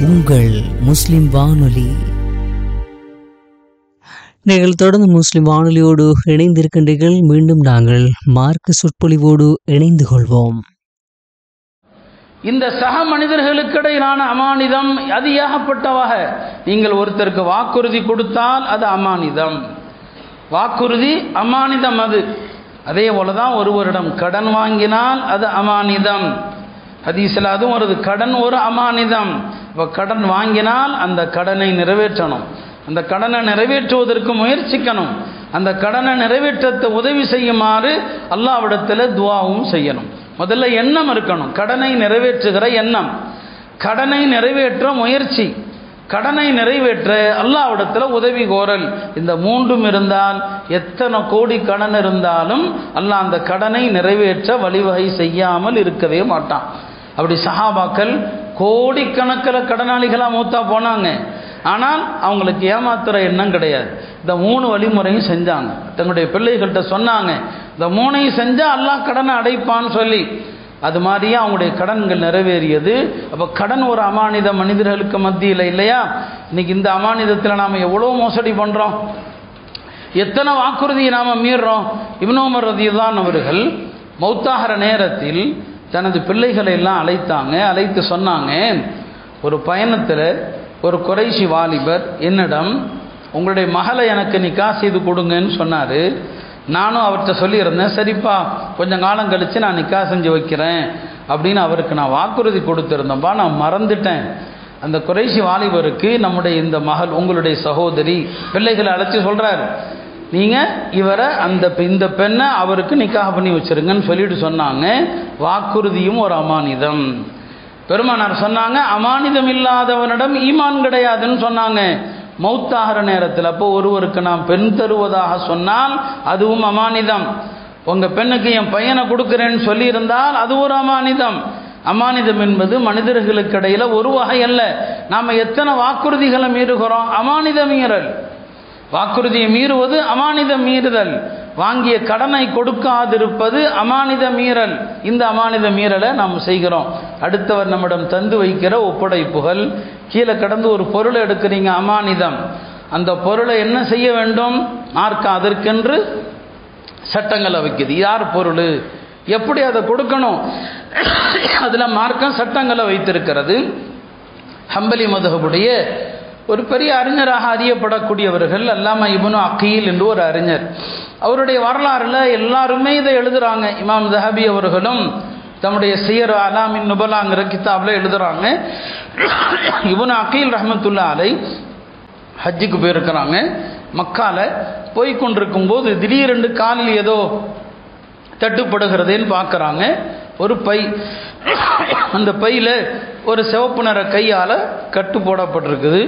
உங்கள் முஸ்லிம் வானொலி நீங்கள் தொடர்ந்து முஸ்லிம் வானொலியோடு இணைந்திருக்கின்றீர்கள் மீண்டும் நாங்கள் மார்க்க சொற்பொழிவோடு இணைந்து கொள்வோம் இந்த சக மனிதர்களுக்கிடையிலான அமானிதம் அது ஏகப்பட்டவாக நீங்கள் ஒருத்தருக்கு வாக்குறுதி கொடுத்தால் அது அமானிதம் வாக்குறுதி அமானிதம் அது அதே போல தான் ஒருவரிடம் கடன் வாங்கினால் அது அமானிதம் ஹதீஸில் அதுவும் வருது கடன் ஒரு அமானிதம் இப்போ கடன் வாங்கினால் அந்த கடனை நிறைவேற்றணும் அந்த கடனை நிறைவேற்றுவதற்கு முயற்சிக்கணும் அந்த கடனை நிறைவேற்றத்தை உதவி செய்யுமாறு அல்லாவிடத்தில் துவாவும் செய்யணும் முதல்ல எண்ணம் இருக்கணும் கடனை நிறைவேற்றுகிற எண்ணம் கடனை நிறைவேற்ற முயற்சி கடனை நிறைவேற்ற அல்லாவிடத்தில் உதவி கோரல் இந்த மூன்றும் இருந்தால் எத்தனை கோடி கடன் இருந்தாலும் அல்லாஹ் அந்த கடனை நிறைவேற்ற வழிவகை செய்யாமல் இருக்கவே மாட்டான் அப்படி சஹாபாக்கள் கோடிக்கணக்கில் கடனாளிகளாக மூத்தா போனாங்க ஆனால் அவங்களுக்கு ஏமாத்துற எண்ணம் கிடையாது இந்த மூணு வழிமுறையும் செஞ்சாங்க தங்களுடைய பிள்ளைகள்கிட்ட சொன்னாங்க இந்த மூணையும் செஞ்சால் அல்லாஹ் கடனை அடைப்பான்னு சொல்லி அது மாதிரியே அவங்களுடைய கடன்கள் நிறைவேறியது அப்போ கடன் ஒரு அமானித மனிதர்களுக்கு மத்தியில் இல்லையா இன்னைக்கு இந்த அமானிதத்தில் நாம் எவ்வளோ மோசடி பண்ணுறோம் எத்தனை வாக்குறுதியை நாம் மீறுறோம் இப்னோமர் ரதியுதான் அவர்கள் மௌத்தாகிற நேரத்தில் தனது பிள்ளைகளை எல்லாம் அழைத்தாங்க அழைத்து சொன்னாங்க ஒரு பயணத்தில் ஒரு குறைசி வாலிபர் என்னிடம் உங்களுடைய மகளை எனக்கு நிக்கா செய்து கொடுங்கன்னு சொன்னார் நானும் அவர்கிட்ட சொல்லியிருந்தேன் சரிப்பா கொஞ்சம் காலம் கழித்து நான் நிக்கா செஞ்சு வைக்கிறேன் அப்படின்னு அவருக்கு நான் வாக்குறுதி கொடுத்துருந்தேன்ப்பா நான் மறந்துட்டேன் அந்த குறைசி வாலிபருக்கு நம்முடைய இந்த மகள் உங்களுடைய சகோதரி பிள்ளைகளை அழைச்சி சொல்கிறார் நீங்கள் இவரை அந்த இந்த பெண்ணை அவருக்கு நிக்காக பண்ணி வச்சிருங்கன்னு சொல்லிட்டு சொன்னாங்க வாக்குறுதியும் ஒரு அமானிதம் பெருமானார் சொன்னாங்க அமானிதம் இல்லாதவனிடம் ஈமான் கிடையாதுன்னு சொன்னாங்க மௌத்தாகிற நேரத்தில் அப்போ ஒருவருக்கு நாம் பெண் தருவதாக சொன்னால் அதுவும் அமானிதம் உங்கள் பெண்ணுக்கு என் பையனை கொடுக்குறேன்னு சொல்லியிருந்தால் அது ஒரு அமானிதம் அமானிதம் என்பது மனிதர்களுக்கு இடையில் ஒரு வகை அல்ல நாம் எத்தனை வாக்குறுதிகளை மீறுகிறோம் அமானித மீறல் வாக்குறுதியை மீறுவது அமானித மீறுதல் வாங்கிய கடனை கொடுக்காதிருப்பது அமானித மீறல் இந்த அமானித மீறலை நாம் செய்கிறோம் அடுத்தவர் நம்மிடம் தந்து வைக்கிற ஒப்படைப்புகள் கீழே கடந்து ஒரு பொருளை எடுக்கிறீங்க அமானிதம் அந்த பொருளை என்ன செய்ய வேண்டும் மார்க்க அதற்கென்று சட்டங்களை வைக்குது யார் பொருள் எப்படி அதை கொடுக்கணும் அதில் மார்க்கம் சட்டங்களை வைத்திருக்கிறது ஹம்பலி மதுகபுடைய ஒரு பெரிய அறிஞராக அறியப்படக்கூடியவர்கள் அல்லாம இபனு அக்கீல் என்று ஒரு அறிஞர் அவருடைய வரலாறுல எல்லாருமே இதை எழுதுறாங்க இமாம் ஜஹபி அவர்களும் தம்முடைய சியர் அலாமின் நுபலாங்கிற கிதாபில் எழுதுறாங்க இபனு அக்கீல் ரஹமத்துல்லா அலை ஹஜ்ஜுக்கு போயிருக்கிறாங்க மக்கால போய் கொண்டிருக்கும் போது திடீரென்று காலில் ஏதோ தட்டுப்படுகிறதேன்னு பார்க்குறாங்க ஒரு பை அந்த பையில் ஒரு சிவப்பு நிற கையால் கட்டு போடப்பட்டிருக்குது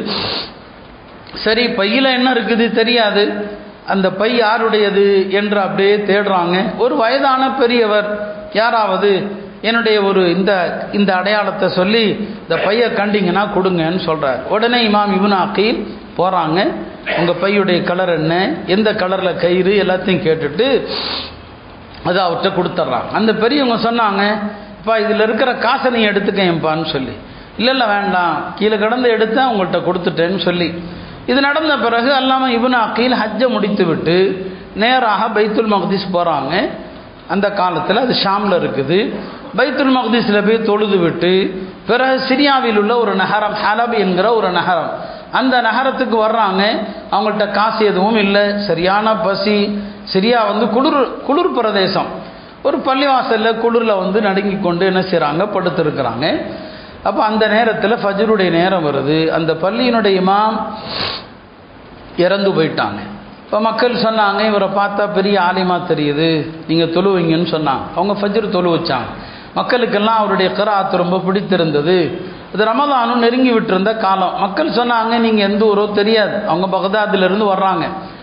சரி பையில் என்ன இருக்குது தெரியாது அந்த பை யாருடையது என்று அப்படியே தேடுறாங்க ஒரு வயதான பெரியவர் யாராவது என்னுடைய ஒரு இந்த இந்த அடையாளத்தை சொல்லி இந்த பையை கண்டிங்கன்னா கொடுங்கன்னு சொல்கிறார் உடனே இமாம் இவன் அக்கீல் போகிறாங்க உங்கள் பையுடைய கலர் என்ன எந்த கலரில் கயிறு எல்லாத்தையும் கேட்டுட்டு அதை அவர்கிட்ட கொடுத்துட்றாங்க அந்த பெரியவங்க சொன்னாங்க இப்போ இதில் இருக்கிற காசை நீ எடுத்துக்கேன்ப்பான்னு சொல்லி இல்லை இல்லை வேண்டாம் கீழே கடந்து எடுத்தேன் உங்கள்கிட்ட கொடுத்துட்டேன்னு சொல்லி இது நடந்த பிறகு அல்லாமல் இவன் அக்கீல் ஹஜ்ஜை முடித்து விட்டு நேராக பைத்துல் மக்திஸ் போகிறாங்க அந்த காலத்தில் அது ஷாமில் இருக்குது பைத்துல் மக்திஸில் போய் தொழுது விட்டு பிறகு சிரியாவில் உள்ள ஒரு நகரம் ஹலப் என்கிற ஒரு நகரம் அந்த நகரத்துக்கு வர்றாங்க அவங்கள்ட்ட காசு எதுவும் இல்லை சரியான பசி சிரியா வந்து குளிர் குளிர் பிரதேசம் ஒரு பள்ளிவாசலில் குளிரில் வந்து நடுங்கி கொண்டு என்ன செய்கிறாங்க படுத்திருக்கிறாங்க அப்போ அந்த நேரத்தில் ஃபஜருடைய நேரம் வருது அந்த பள்ளியினுடைய இமாம் இறந்து போயிட்டாங்க இப்போ மக்கள் சொன்னாங்க இவரை பார்த்தா பெரிய ஆலிமா தெரியுது நீங்கள் தொழுவீங்கன்னு சொன்னாங்க அவங்க ஃபஜ்ர் தொழு வச்சாங்க மக்களுக்கெல்லாம் அவருடைய கராத்து ரொம்ப பிடித்திருந்தது இது ரமதானும் நெருங்கி விட்டிருந்த காலம் மக்கள் சொன்னாங்க நீங்கள் எந்த ஊரோ தெரியாது அவங்க பகதாதிலிருந்து வர்றாங்க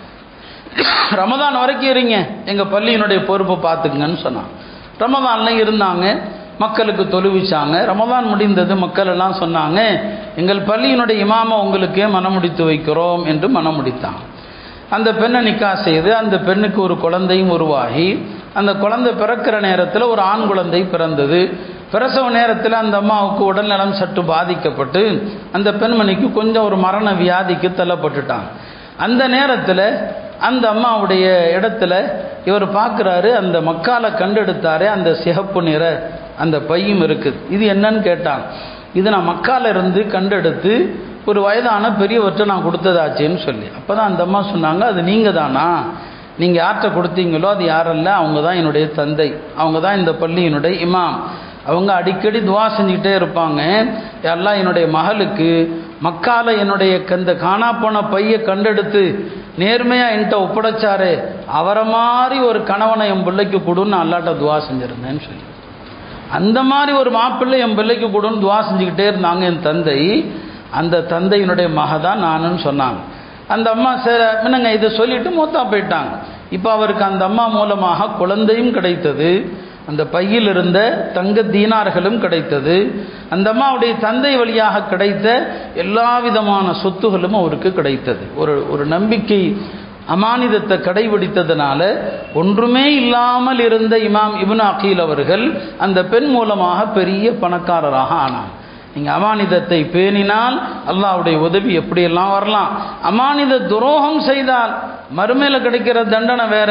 ரமதான் வரைக்கும் இருங்க எங்கள் பள்ளியினுடைய பொறுப்பை பார்த்துக்குங்கன்னு சொன்னாங்க ரமதான்லாம் இருந்தாங்க மக்களுக்கு தொழுவிச்சாங்க ரமதான் முடிந்தது மக்கள் எல்லாம் சொன்னாங்க எங்கள் பள்ளியினுடைய இமாமை உங்களுக்கே மனமுடித்து வைக்கிறோம் என்று மனமுடித்தாங்க அந்த பெண்ணை நிக்கா செய்து அந்த பெண்ணுக்கு ஒரு குழந்தையும் உருவாகி அந்த குழந்தை பிறக்கிற நேரத்தில் ஒரு ஆண் குழந்தை பிறந்தது பிரசவ நேரத்தில் அந்த அம்மாவுக்கு உடல்நலம் சற்று பாதிக்கப்பட்டு அந்த பெண்மணிக்கு கொஞ்சம் ஒரு மரண வியாதிக்கு தள்ளப்பட்டுட்டாங்க அந்த நேரத்தில் அந்த அம்மாவுடைய இடத்துல இவர் பார்க்குறாரு அந்த மக்கால கண்டெடுத்தாரே அந்த சிகப்பு நிற அந்த பையும் இருக்குது இது என்னன்னு கேட்டான் இது நான் மக்கால இருந்து கண்டெடுத்து ஒரு வயதான பெரியவர்கிட்ட நான் கொடுத்ததாச்சேன்னு சொல்லி அப்போ தான் அந்த அம்மா சொன்னாங்க அது நீங்கள் தானா நீங்கள் யார்கிட்ட கொடுத்தீங்களோ அது யாரல்ல அவங்க தான் என்னுடைய தந்தை அவங்க தான் இந்த பள்ளியினுடைய இமாம் அவங்க அடிக்கடி துவா செஞ்சுக்கிட்டே இருப்பாங்க எல்லாம் என்னுடைய மகளுக்கு மக்கால என்னுடைய இந்த காணா போன பையை கண்டெடுத்து நேர்மையாக என்கிட்ட ஒப்படைச்சாரு அவரை மாதிரி ஒரு கணவனை என் பிள்ளைக்கு கொடுன்னு நான் அல்லாட்ட துவா செஞ்சுருந்தேன்னு சொல்லி அந்த மாதிரி ஒரு மாப்பிள்ளை என் பிள்ளைக்கு கொடுன்னு துவா செஞ்சுக்கிட்டே இருந்தாங்க என் தந்தை அந்த தந்தையினுடைய மக தான் நானுன்னு சொன்னாங்க அந்த அம்மா சரி என்னங்க இதை சொல்லிட்டு மூத்தா போயிட்டாங்க இப்போ அவருக்கு அந்த அம்மா மூலமாக குழந்தையும் கிடைத்தது அந்த பையில் இருந்த தங்க தீனார்களும் கிடைத்தது அந்த அம்மாவுடைய தந்தை வழியாக கிடைத்த எல்லா விதமான சொத்துகளும் அவருக்கு கிடைத்தது ஒரு ஒரு நம்பிக்கை அமானிதத்தை கடைபிடித்ததுனால ஒன்றுமே இல்லாமல் இருந்த இமாம் இப்னு அகீல் அவர்கள் அந்த பெண் மூலமாக பெரிய பணக்காரராக ஆனார் நீங்கள் அமானிதத்தை பேணினால் அல்லாவுடைய உதவி எப்படியெல்லாம் வரலாம் அமானித துரோகம் செய்தால் மறுமையில் கிடைக்கிற தண்டனை வேற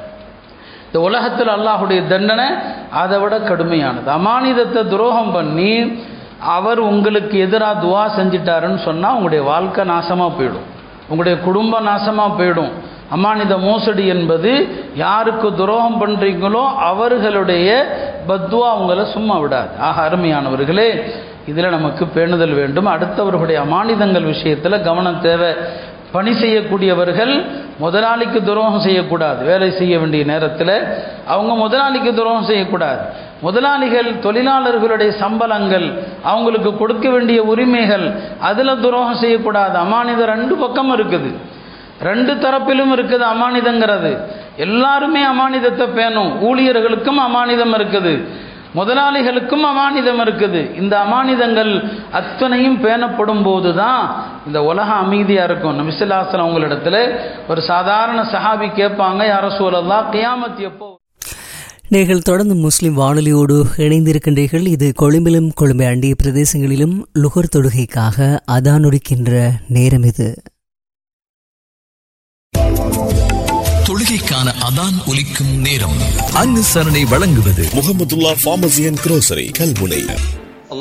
இந்த உலகத்தில் அல்லாஹுடைய தண்டனை அதை விட கடுமையானது அமானிதத்தை துரோகம் பண்ணி அவர் உங்களுக்கு எதிராக துவா செஞ்சிட்டாருன்னு சொன்னால் உங்களுடைய வாழ்க்கை நாசமாக போயிடும் உங்களுடைய குடும்பம் நாசமாக போயிடும் அமானித மோசடி என்பது யாருக்கு துரோகம் பண்ணுறீங்களோ அவர்களுடைய பத்வா உங்களை சும்மா விடாது ஆக அருமையானவர்களே இதில் நமக்கு பேணுதல் வேண்டும் அடுத்தவர்களுடைய அமானிதங்கள் விஷயத்தில் கவனம் தேவை பணி செய்யக்கூடியவர்கள் முதலாளிக்கு துரோகம் செய்யக்கூடாது வேலை செய்ய வேண்டிய நேரத்தில் அவங்க முதலாளிக்கு துரோகம் செய்யக்கூடாது முதலாளிகள் தொழிலாளர்களுடைய சம்பளங்கள் அவங்களுக்கு கொடுக்க வேண்டிய உரிமைகள் அதில் துரோகம் செய்யக்கூடாது அமானிதம் ரெண்டு பக்கம் இருக்குது ரெண்டு தரப்பிலும் இருக்குது அமானிதங்கிறது எல்லாருமே அமானிதத்தை பேணும் ஊழியர்களுக்கும் அமானிதம் இருக்குது முதலாளிகளுக்கும் அமானிதம் இருக்குது இந்த அமானிதங்கள் அத்தனையும் பேணப்படும் போது தான் இந்த உலகம் அமைதியாக இருக்கும் நபிசுல்லாசலம் அவங்களிடத்துல ஒரு சாதாரண சஹாபி கேட்பாங்க யார சூழல்லா கியாமத் எப்போ நீங்கள் தொடர்ந்து முஸ்லிம் வானொலியோடு இணைந்திருக்கின்றீர்கள் இது கொழும்பிலும் கொழும்பை அண்டிய பிரதேசங்களிலும் லுகர் தொடுகைக்காக அதானொடுக்கின்ற நேரம் இது தொழுகைக்கான அதான் ஒலிக்கும் நேரம் அனுசரணை வழங்குவது Muhammadullah pharmacy and grocery Kalmunai